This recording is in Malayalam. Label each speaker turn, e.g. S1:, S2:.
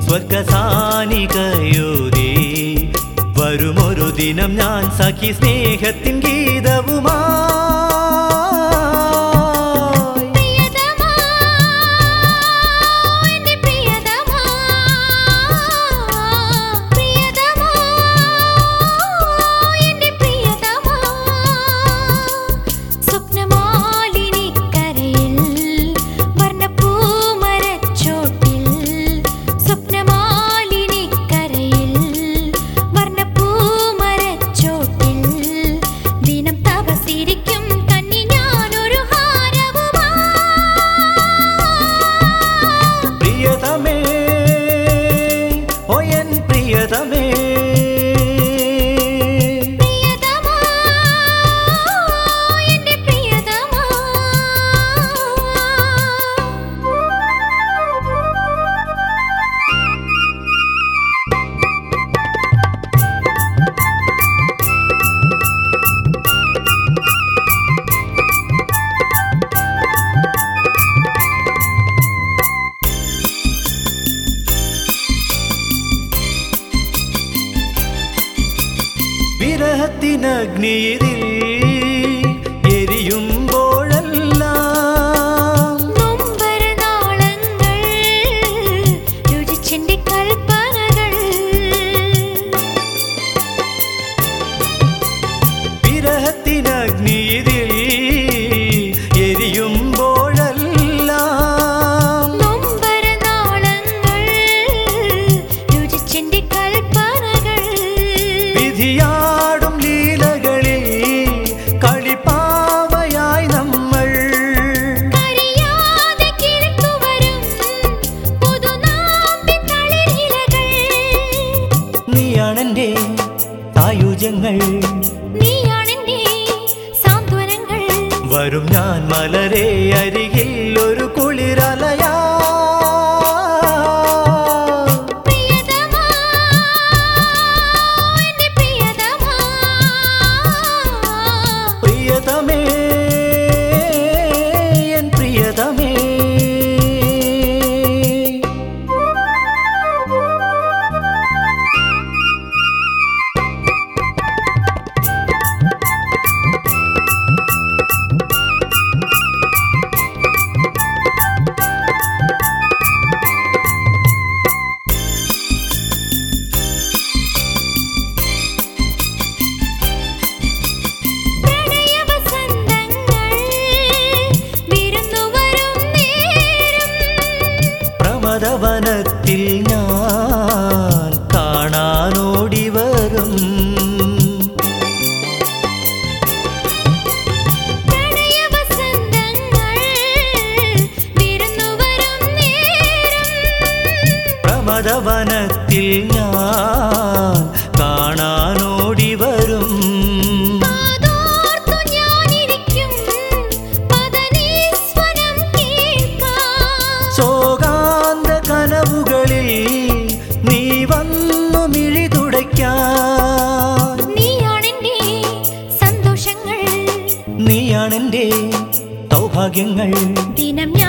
S1: സ്വർഗസാനികയോരേ വരുമൊരു ദിനം ഞാൻ സഖി സ്നേഹത്തിൻ ഗീതവുമാ
S2: പ്രിയതമാ എൻ്റെ പ്രിയതമാ പ്രിയതമാ എൻ്റെ പ്രിയതമാ സ്വപ്നമാലിനിക്കരയിൽ വർണ്ണപ്പൂമരച്ചോട്ടിൽ സ്വപ്നമാലിനിക്കരയിൽ വർണ്ണപ്പൂമരച്ചോട്ടിൽ ദിനം തപസിരിക്കും കന്നി ഞാനൊരു ഹാരവുമാ
S1: പ്രിയതമേ ഓ എൻ പ്രിയതമേ
S2: പ്രിയതമാ എൻ്റെ പ്രിയതമാ
S1: വിരഹത്തിനഗ്നിയിൽ എരിയുമ്പോഴെല്ലാം
S2: നൊമ്പരനാളങ്ങൾ രുചിച്ചെന്റെ കൽപ്പനകൾ
S1: വിരഹത്തിനഗ്നിയിൽ എരിയുമ്പോഴെല്ലാം
S2: നൊമ്പരനാളങ്ങൾ രുചിച്ചെന്റെ കൽപ്പനകൾ
S1: വിധിയാടും ലീലകളിൽ കളിപ്പാവയായി നമ്മൾ
S2: അറിയാതെ കിഴക്കുവരും പുതുനാമ്പിൻ തളിരിലകൾ
S1: നീയാണെന്റെ ആയുജങ്ങൾ
S2: നീയാണെന്റെ സാന്ത്വനങ്ങൾ
S1: വരും ഞാൻ മലരെ അരികിൽ ഒരു കുളിരലയാ
S2: പ്രിയതമാ എൻ്റെ പ്രിയതമാ
S1: പ്രിയതമേ എൻ പ്രിയതമേ
S2: പ്രണയവസന്തങ്ങൾ വിരുന്നുവരും നേരം
S1: പ്രമദവനത്തിൽ ഞാൻ കാണാനോടി വരും
S2: പ്രണയവസന്തങ്ങൾ വിരുന്നുവരും നേരം
S1: പ്രമദവനത്തിൽ ഞാൻ കാണാനോടി വരും
S2: കാതോർത്തു ഞാനിരിക്കും പദനീസ്വരം കേൾക്കാം
S1: ശോകാന്ത കനവുകളിൽ നീ വന്നു മിഴി തുടയ്ക്കാൻ
S2: നീയാണെന്റെ സന്തോഷങ്ങൾ
S1: നീയാണെന്റെ സൗഭാഗ്യങ്ങൾ
S2: ദിനം